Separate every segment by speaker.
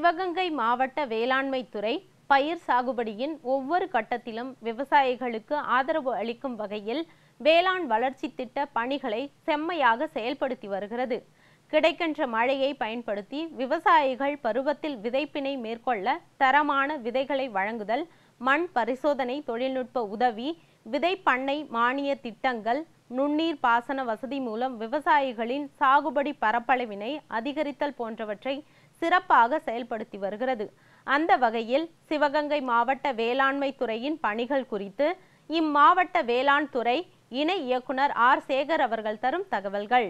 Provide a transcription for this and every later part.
Speaker 1: சிவகங்கை மாவட்ட வேளாண்மை துறை பயிர் சாகுபடியின் ஒவ்வொரு கட்டத்திலும் விவசாயிகளுக்கு ஆதரவு அளிக்கும் வகையில் வேளாண் வளர்ச்சி திட்ட பணிகளை செம்மையாக செயல்படுத்தி வருகிறது கிடைக்கின்ற மழையை பயன்படுத்தி விவசாயிகள் பருவத்தில் விதைப்பினை மேற்கொள்ள தரமான விதைகளை வழங்குதல் மண் பரிசோதனை தொழில்நுட்ப உதவி விதை பண்ணை மானிய திட்டங்கள் நுண்ணீர் பாசன வசதி மூலம் விவசாயிகளின் சாகுபடி பரப்பளவினை அதிகரித்தல் போன்றவற்றை சிறப்பாக செயல்படுத்தி வருகிறது அந்த வகையில் சிவகங்கை மாவட்ட வேளாண்மை துறையின் பணிகள் குறித்து இம்மாவட்ட வேளாண் துறை இணை இயக்குனர் ஆர் சேகர் அவர்கள் தரும் தகவல்கள்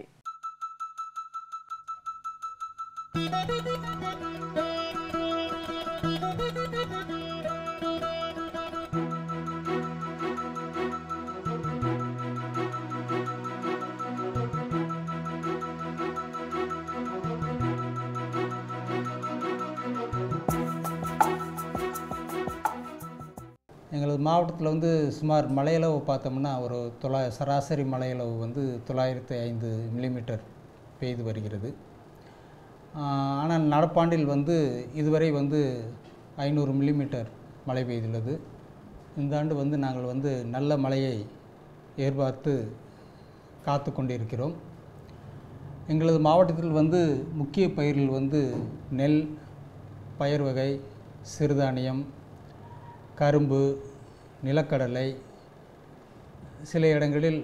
Speaker 2: எங்களது மாவட்டத்தில் வந்து சுமார் மழையளவு பார்த்தோம்னா ஒரு தொள்ளா சராசரி மழையளவு வந்து தொள்ளாயிரத்து ஐந்து மில்லிமீட்டர் பெய்து வருகிறது ஆஹ் ஆனால் நடப்பாண்டில் வந்து இதுவரை வந்து ஐநூறு மில்லிமீட்டர் மழை பெய்துள்ளது இந்த ஆண்டு வந்து நாங்கள் வந்து நல்ல மழையை எதிர்பார்த்து காத்து கொண்டிருக்கிறோம் எங்களது மாவட்டத்தில் வந்து முக்கிய பயிர்கள் வந்து நெல் பயிர் வகை சிறுதானியம் கரும்பு நிலக்கடலை சில இடங்களில்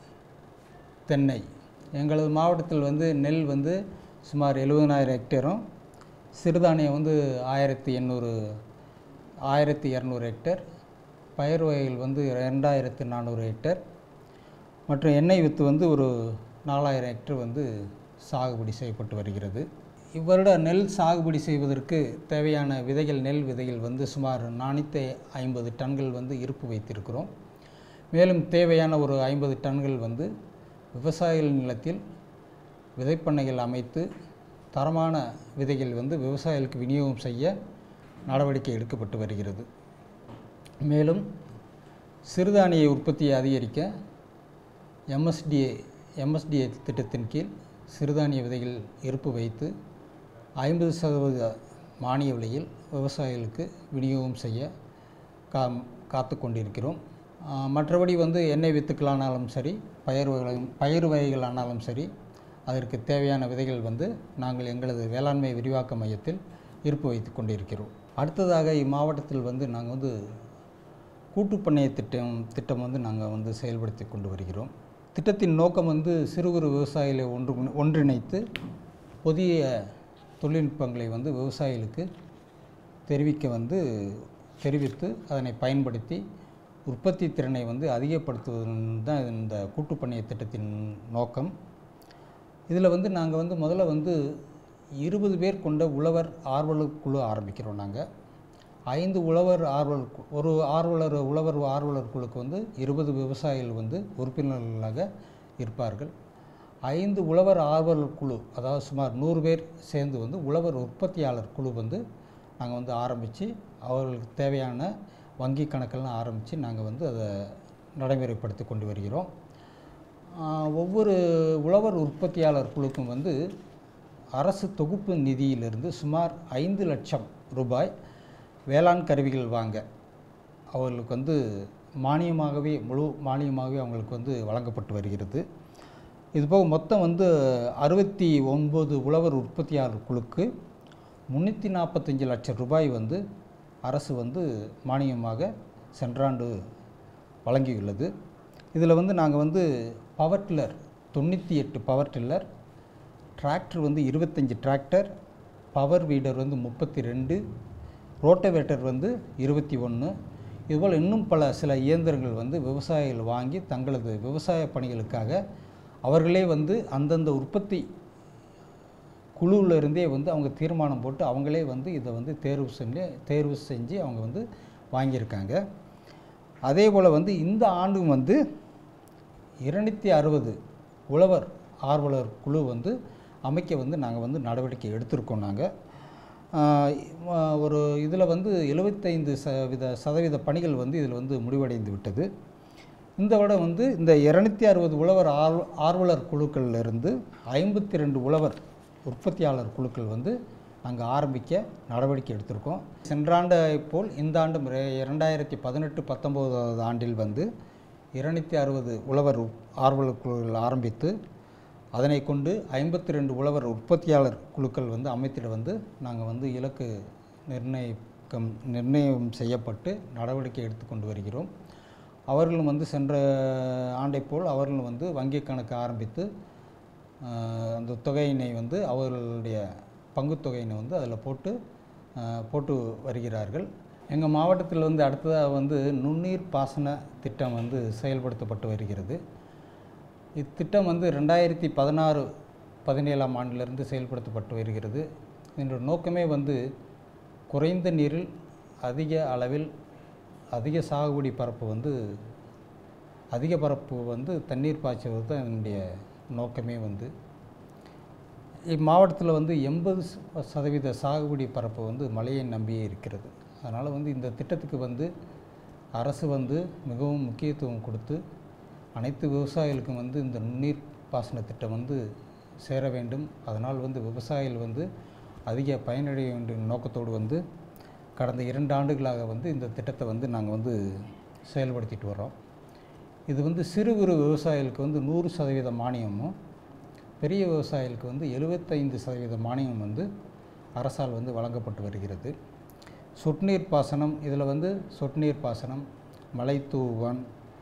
Speaker 2: தென்னை எங்களது மாவட்டத்தில் வந்து நெல் வந்து சுமார் எழுபதனாயிரம் ஹெக்டேரும் சிறுதானியம் வந்து ஆயிரத்தி எண்ணூறு ஆயிரத்தி இரநூறு ஹெக்டேர் பயிர் வகைகள் வந்து ரெண்டாயிரத்து நானூறு ஹெக்டேர் மற்றும் எண்ணெய் வித்து வந்து ஒரு நாலாயிரம் ஹெக்டேர் வந்து சாகுபடி செய்யப்பட்டு வருகிறது இவ்வருட நெல் சாகுபடி செய்வதற்கு தேவையான விதைகள் நெல் விதைகள் வந்து சுமார் நானூற்றி ஐம்பது டன்கள் வந்து இருப்பு வைத்திருக்கிறோம் மேலும் தேவையான ஒரு ஐம்பது டன்கள் வந்து விவசாயிகள் நிலத்தில் விதைப்பண்ணைகள் அமைத்து தரமான விதைகள் வந்து விவசாயிகளுக்கு விநியோகம் செய்ய நடவடிக்கை எடுக்கப்பட்டு வருகிறது மேலும் சிறுதானிய உற்பத்தியை அதிகரிக்க எம்எஸ்டிஏ எம்எஸ்டிஏ திட்டத்தின் கீழ் சிறுதானிய விதைகள் இருப்பு வைத்து ஐம்பது சதவீத மானிய விலையில் விவசாயிகளுக்கு விநியோகம் செய்ய கா காத்து கொண்டிருக்கிறோம் ஆஹ் மற்றபடி வந்து எண்ணெய் வித்துக்களானாலும் சரி பயிர் வகைகள் பயிர் வகைகளானாலும் சரி அதற்கு தேவையான விதைகள் வந்து நாங்கள் எங்களது வேளாண்மை விரிவாக்க மையத்தில் இருப்பு வைத்து கொண்டிருக்கிறோம் அடுத்ததாக இம்மாவட்டத்தில் வந்து நாங்கள் வந்து கூட்டுப்பண்ணைய திட்டம் திட்டம் வந்து நாங்கள் வந்து செயல்படுத்தி கொண்டு வருகிறோம் திட்டத்தின் நோக்கம் வந்து சிறு குறு விவசாயிகளை ஒன்று ஒன்றிணைத்து புதிய தொழில்நுட்பங்களை வந்து விவசாயிகளுக்கு தெரிவிக்க வந்து தெரிவித்து அதனை பயன்படுத்தி உற்பத்தி திறனை வந்து அதிகப்படுத்துவது தான் இந்த கூட்டுப்பண்ணைய திட்டத்தின் நோக்கம் இதில் வந்து நாங்கள் வந்து முதல்ல வந்து இருபது பேர் கொண்ட உழவர் ஆர்வலர் குழு ஆரம்பிக்கிறோம் நாங்கள் ஐந்து உழவர் ஆர்வலர் கு- ஒரு ஆர்வலர் உழவர் ஆர்வலர் குழுக்கு வந்து இருபது விவசாயிகள் வந்து உறுப்பினர்களாக இருப்பார்கள் ஐந்து உழவர் ஆர்வலர் குழு அதாவது சுமார் நூறு பேர் சேர்ந்து வந்து உழவர் உற்பத்தியாளர் குழு வந்து நாங்கள் வந்து ஆரம்பித்து அவர்களுக்கு தேவையான வங்கி கணக்கெல்லாம் ஆரம்பித்து நாங்கள் வந்து அதை நடைமுறைப்படுத்தி கொண்டு வருகிறோம் ஆஹ் ஒவ்வொரு உழவர் உற்பத்தியாளர் குழுக்கும் வந்து அரசு தொகுப்பு நிதியிலிருந்து சுமார் ஐந்து லட்சம் ரூபாய் வேளாண் கருவிகள் வாங்க அவர்களுக்கு வந்து மானியமாகவே முழு மானியமாகவே அவங்களுக்கு வந்து வழங்கப்பட்டு வருகிறது இதுபோக மொத்தம் வந்து அறுபத்தி ஒன்பது உழவர் உற்பத்தியாளர் குழுக்கு முந்நூற்றி நாற்பத்தஞ்சு லட்சம் ரூபாய் வந்து அரசு வந்து மானியமாக சென்றாண்டு வழங்கியுள்ளது இதில் வந்து நாங்கள் வந்து பவர் டில்லர் தொண்ணூற்றி எட்டு பவர் டில்லர் டிராக்டர் வந்து இருபத்தஞ்சி டிராக்டர் பவர் வீடர் வந்து முப்பத்தி ரெண்டு ரோட்டவேட்டர் வந்து இருபத்தி ஒன்று இதுபோல் இன்னும் பல சில இயந்திரங்கள் வந்து விவசாயிகள் வாங்கி தங்களது விவசாய பணிகளுக்காக அவர்களே வந்து அந்தந்த உற்பத்தி குழுவில் இருந்தே வந்து அவங்க தீர்மானம் போட்டு அவங்களே வந்து இதை வந்து தேர்வு செஞ்சு தேர்வு செஞ்சு அவங்க வந்து வாங்கியிருக்காங்க அதே போல் வந்து இந்த ஆண்டும் வந்து இருநூற்றி அறுபது உழவர் ஆர்வலர் குழு வந்து அமைக்க வந்து நாங்கள் வந்து நடவடிக்கை எடுத்திருக்கோம் நாங்கள் ஒரு இதில் வந்து எழுபத்தைந்து சதவீத சதவீத பணிகள் வந்து இதில் வந்து முடிவடைந்து விட்டது இந்த வருடம் வந்து இந்த இரநூத்தி அறுபது உழவர் ஆர்வ ஆர்வலர் குழுக்கள்ல இருந்து ஐம்பத்தி ரெண்டு உழவர் உற்பத்தியாளர் குழுக்கள் வந்து நாங்கள் ஆரம்பிக்க நடவடிக்கை எடுத்திருக்கோம் சென்றாண்டை போல் இந்த ஆண்டு முறை- இரண்டாயிரத்தி பதினெட்டு பத்தொம்போதாவது ஆண்டில் வந்து இருநூத்தி அறுபது உழவர் உப்- ஆர்வலர் குழுக்கள் ஆரம்பித்து அதனை கொண்டு ஐம்பத்தி ரெண்டு உழவர் உற்பத்தியாளர் குழுக்கள் வந்து அமைத்திட வந்து நாங்கள் வந்து இலக்கு நிர்ணயிக்கம் நிர்ணயம் செய்யப்பட்டு நடவடிக்கை எடுத்துக்கொண்டு வருகிறோம் அவர்களும் வந்து சென்ற ஆண்டைப் போல் அவர்களும் வந்து வங்கி கணக்கு ஆரம்பித்து ஆஹ், அந்த தொகையினை வந்து அவர்களுடைய பங்குத் தொகையினை வந்து அதில் போட்டு ஆஹ், போட்டு வருகிறார்கள் எங்கள் மாவட்டத்தில் வந்து அடுத்ததாக வந்து நுண்ணீர் பாசன திட்டம் வந்து செயல்படுத்தப்பட்டு வருகிறது இத்திட்டம் வந்து ரெண்டாயிரத்தி பதினாறு பதினேழாம் ஆண்டிலிருந்து செயல்படுத்தப்பட்டு வருகிறது இதனுடைய நோக்கமே வந்து குறைந்த நீரில் அதிக அளவில் அதிக சாகுபடி பரப்பு வந்து அதிக பரப்பு வந்து தண்ணீர் பாய்ச்சுவது தான் இதனுடைய நோக்கமே வந்து இம்மாவட்டத்தில் வந்து எண்பது சதவீத சாகுபடி பரப்பு வந்து மழையை நம்பியே இருக்கிறது அதனால் வந்து இந்த திட்டத்துக்கு வந்து அரசு வந்து மிகவும் முக்கியத்துவம் கொடுத்து அனைத்து விவசாயிகளுக்கும் வந்து இந்த நுண்ணீர் பாசன திட்டம் வந்து சேர வேண்டும் அதனால் வந்து விவசாயிகள் வந்து அதிக பயனடைய வேண்டிய நோக்கத்தோடு வந்து கடந்த இரண்டு ஆண்டுகளாக வந்து இந்த திட்டத்தை வந்து நாங்கள் வந்து செயல்படுத்திட்டு வரோம் இது வந்து சிறு குறு விவசாயிகளுக்கு வந்து நூறு சதவீத மானியமும் பெரிய விவசாயிகளுக்கு வந்து எழுபத்தைந்து சதவீத மானியம் வந்து அரசால் வந்து வழங்கப்பட்டு வருகிறது சொட்டுநீர் பாசனம் இதில் வந்து சொட்டுநீர் பாசனம் மலை தூவான்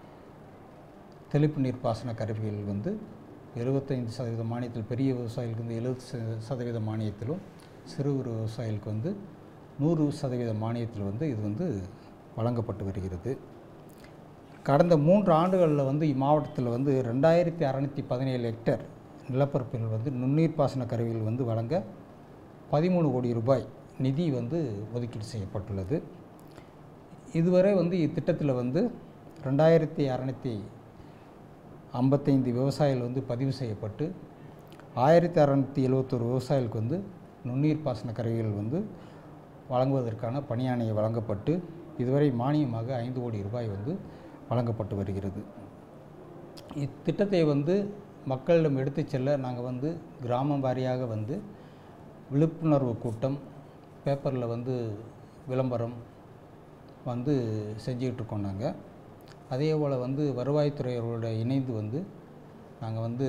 Speaker 2: தெளிப்பு நீர் பாசன கருவிகள் வந்து எழுபத்தைந்து சதவீத மானியத்தில் பெரிய விவசாயிகளுக்கு வந்து எழுபது சதவீத மானியத்திலும் சிறு குறு விவசாயிகளுக்கு வந்து நூறு சதவீத மானியத்தில் வந்து இது வந்து வழங்கப்பட்டு வருகிறது கடந்த மூன்று ஆண்டுகளில் வந்து இம்மாவட்டத்தில் வந்து ரெண்டாயிரத்தி அறநூற்றி பதினேழு ஹெக்டேர் நிலப்பரப்பில் வந்து நுண்ணீர் பாசன கருவிகள் வந்து வழங்க பதிமூணு கோடி ரூபாய் நிதி வந்து ஒதுக்கீடு செய்யப்பட்டுள்ளது இதுவரை வந்து இத்திட்டத்தில் வந்து ரெண்டாயிரத்தி அறநூற்றி ஐம்பத்தைந்து விவசாயிகள் வந்து பதிவு செய்யப்பட்டு ஆயிரத்தி அறநூற்றி எழுவத்தொரு விவசாயிகளுக்கு வந்து நுண்ணீர் பாசன கருவிகள் வந்து வழங்குவதற்கான பணியாணை வழங்கப்பட்டு இதுவரை மானியமாக ஐந்து கோடி ரூபாய் வந்து வழங்கப்பட்டு வருகிறது இத்திட்டத்தை வந்து மக்களிடம் எடுத்துச் செல்ல நாங்கள் வந்து கிராமம் வாரியாக வந்து விழிப்புணர்வு கூட்டம் பேப்பரில் வந்து விளம்பரம் வந்து செஞ்சுக்கிட்டு இருக்கோம் நாங்கள் அதே போல் வந்து வருவாய்த்துறையோட இணைந்து வந்து நாங்கள் வந்து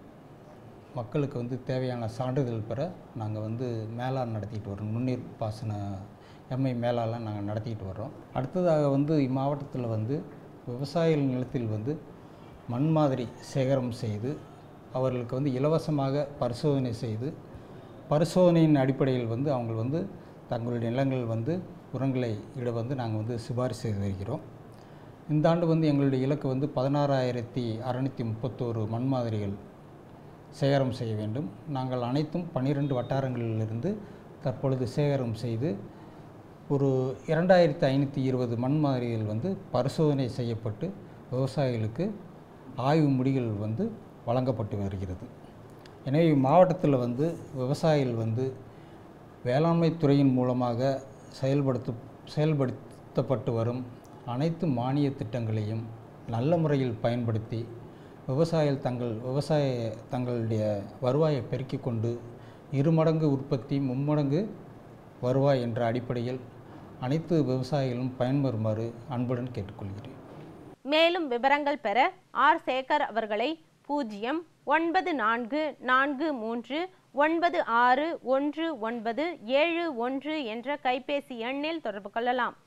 Speaker 2: மக்களுக்கு வந்து தேவையான சான்றிதழ் பெற நாங்கள் வந்து மேலாண் நடத்திட்டு வரோம் நுண்ணீர் பாசன எம்ஐ மேலாலாம் நாங்கள் நடத்திட்டு வரோம் அடுத்ததாக வந்து இம்மாவட்டத்தில் வந்து விவசாயிகள் நிலத்தில் வந்து மண் மாதிரி சேகரம் செய்து அவர்களுக்கு வந்து இலவசமாக பரிசோதனை செய்து பரிசோதனையின் அடிப்படையில் வந்து அவங்க வந்து தங்களுடைய நிலங்கள் வந்து உரங்களை இட வந்து நாங்கள் வந்து சிபாரிசு செய்து வருகிறோம் இந்த ஆண்டு வந்து எங்களுடைய இலக்கு வந்து பதினாறாயிரத்தி அறநூற்றி முப்பத்தோரு மண் மாதிரிகள் சேகரம் செய்ய வேண்டும் நாங்கள் அனைத்தும் பன்னிரெண்டு வட்டாரங்களிலிருந்து தற்பொழுது சேகரம் செய்து ஒரு இரண்டாயிரத்தி ஐநூற்றி இருபது மண் மாதிரிகள் வந்து பரிசோதனை செய்யப்பட்டு விவசாயிகளுக்கு ஆய்வு முடிகள் வந்து வழங்கப்பட்டு வருகிறது எனவே மாவட்டத்தில் வந்து விவசாயிகள் வந்து வேளாண்மை துறையின் மூலமாக செயல்படுத்த செயல்படுத்தப்பட்டு வரும் அனைத்து மானிய திட்டங்களையும் நல்ல முறையில் பயன்படுத்தி விவசாயிகள் தங்கள் விவசாய தங்களுடைய வருவாயை பெருக்கிக் கொண்டு இருமடங்கு உற்பத்தி மும்மடங்கு வருவாய் என்ற அடிப்படையில் அனைத்து விவசாயிகளும் பயன்பெறுமாறு அன்புடன் கேட்டுக்கொள்கிறேன்
Speaker 1: மேலும் விவரங்கள் பெற ஆர் சேகர் அவர்களை பூஜ்ஜியம் ஒன்பது நான்கு நான்கு மூன்று ஒன்பது ஆறு ஒன்று ஒன்பது ஏழு ஒன்று என்ற கைபேசி எண்ணில் தொடர்பு கொள்ளலாம்